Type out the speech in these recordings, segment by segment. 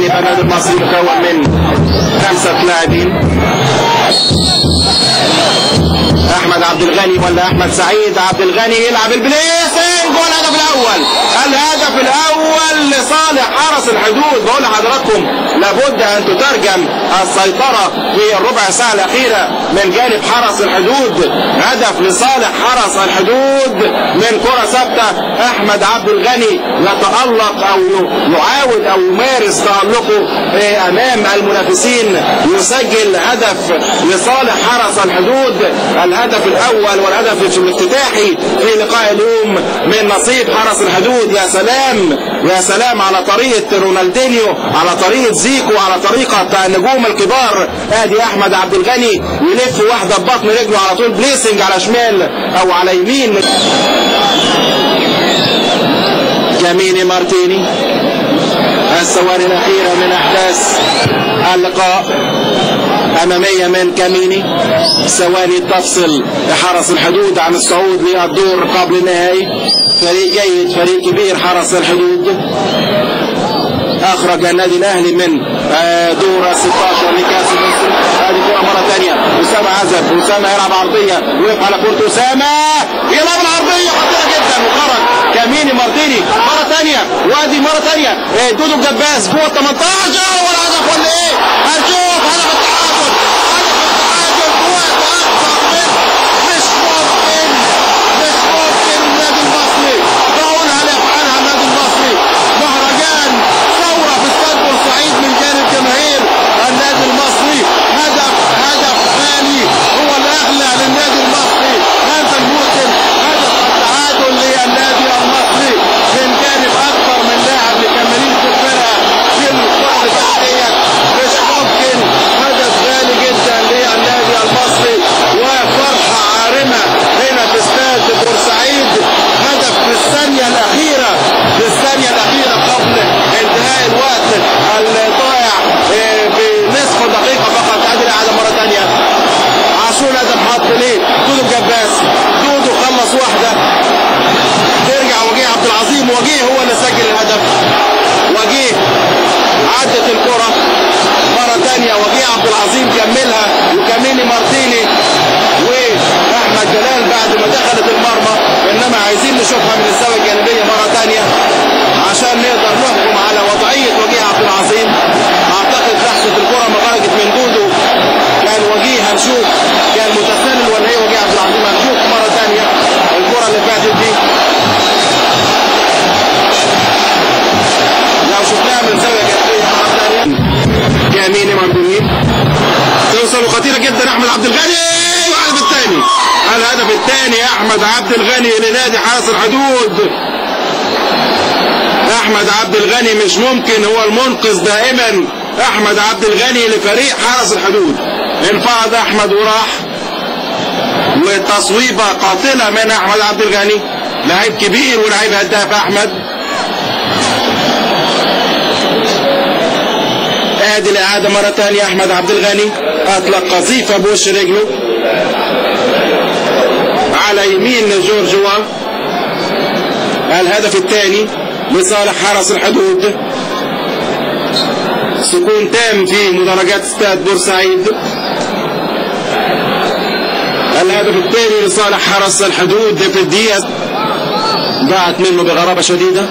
يبقى النادي المصري مكون من خمسة لاعبين احمد عبد الغني ولا احمد سعيد عبد الغني يلعب البليسنج والهدف الاول الهدف الاول لصالح حرس الحدود بقول لحضراتكم لابد ان تترجم السيطره في الربع ساعه الاخيره من جانب حرس الحدود هدف لصالح حرس الحدود من كره ثابته احمد عبد الغني يتالق او يعاود او يمارس تالقه امام المنافسين يسجل هدف لصالح حرس الحدود الهدف الاول والهدف الافتتاحي في لقاء اليوم من نصيب حرس الحدود يا سلام يا سلام على طريقه رونالدينيو على طريقه زيكو على طريقه النجوم الكبار ادي احمد عبد الغني يلف واحده ببطن رجله على طول بليسنج على شمال او على يمين جاميني مارتيني الثواني الأخيرة من أحداث اللقاء أمامية من كاميني ثواني تفصل حرس الحدود عن الصعود للدور قبل النهائي فريق جيد فريق كبير حرس الحدود أخرج النادي الأهلي من دور 16 لكأس مصر هذه كرة مرة ثانية أسامة عزب أسامة يلعب عرضية وقف على كرة أسامة يلعب العرضية خطيرة جدا وخرج كاميني مارتيني مرة ثانية وادي مرة ثانية دودو الجباس جوه ال 18 ولا هدف ولا ايه؟ هنشوف هدف التعادل هدف التعادل بوقت أكثر من مش ممكن مش ممكن النادي المصري بقولها ليفعلها النادي المصري مهرجان ثورة في استاد بورسعيد من جانب جماهير النادي المصري هدف هدف ثاني هو الأغلى للنادي المصري هذا الموسم هدف التعادل للنادي المصري من جانب أكثر من لاعب مكملين في الفرقة في الكرة التحتية مش ممكن هدف غالي جدا للنادي المصري وفرحة عارمة هنا في استاد بورسعيد هدف في الثانية الأخيرة في الثانية الأخيرة قبل انتهاء الوقت الضائع بنصف دقيقة فقط ادي القعدة مرة ثانية عاشور هدف حط ليه دودو الجباس دودو خلص واحدة ترجع وجيه عبد العظيم وجيه هو اللي سجل الهدف وجيه عدت الكرة مرة ثانية وجيه عبد العظيم كملها وكاميني مارتيني واحمد جلال بعد ما دخلت المرمى انما عايزين نشوفها من الزاوية الجانبية مرة ثانية عشان نقدر نحكم على وضعية وجيه عبد العظيم اعتقد لحظة الكرة ما خرجت من دودو كان وجيه هنشوف كان متسلل ولا ايه وجيه عبد العظيم هنشوف مرة ثانية الكرة اللي فاتت دي لو شفناها من زاوية جانبية مرة ثانية يميني مندوبين توصل خطيرة جدا احمد عبد الغني والهدف الثاني الهدف الثاني احمد عبد الغني لنادي حرس الحدود احمد عبد الغني مش ممكن هو المنقذ دائما احمد عبد الغني لفريق حرس الحدود انفرد احمد وراح وتصويبه قاتله من احمد عبد الغني لعيب كبير ولعيب هداف احمد ادي الاعاده مره ثانيه احمد عبد الغني اطلق قذيفه بوش رجله على يمين جورجوا الهدف الثاني لصالح حرس الحدود سكون تام في مدرجات استاد بورسعيد الهدف الثاني لصالح حرس الحدود في الدقيقة ضاعت منه بغرابة شديدة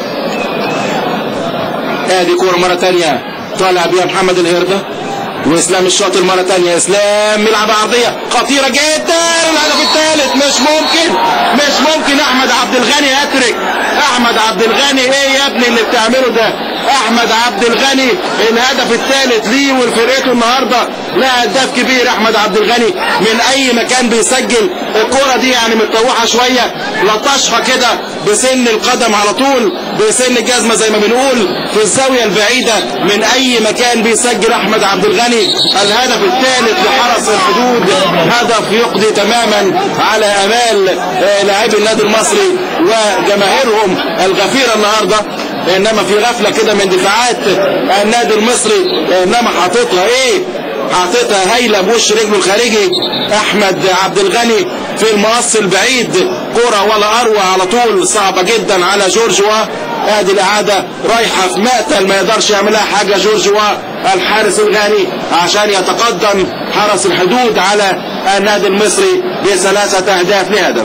ادي كورة مرة ثانية طالع بيها محمد الهردة واسلام الشاطر مرة ثانية اسلام يلعب عرضية خطيرة جدا الهدف الثالث مش ممكن مش ممكن احمد عبد الغني يترك احمد عبد الغني ايه يا ابني اللي بتعمله ده احمد عبد الغني الهدف الثالث ليه ولفرقته النهارده لا هداف كبير احمد عبد الغني من اي مكان بيسجل الكرة دي يعني متطوحة شوية لطشها كده بسن القدم على طول بسن الجزمة زي ما بنقول في الزاوية البعيدة من اي مكان بيسجل احمد عبد الغني الهدف الثالث لحرس الحدود هدف يقضي تماما على امال لاعبي النادي المصري وجماهيرهم الغفيرة النهارده انما في غفلة كده من دفاعات النادي المصري انما حاططها ايه حاططها هايلة بوش رجله الخارجي احمد عبد الغني في المقص البعيد كرة ولا اروع على طول صعبة جدا على جورجوا ادي الاعاده رايحه في مقتل ما يقدرش يعملها حاجه جورجوا الحارس الغاني عشان يتقدم حرس الحدود على النادي المصري بثلاثه اهداف لهدف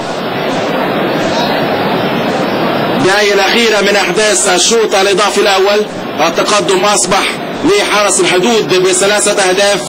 الدقائق الأخيرة من أحداث الشوط الإضافي الأول التقدم أصبح لحرس الحدود بثلاثة أهداف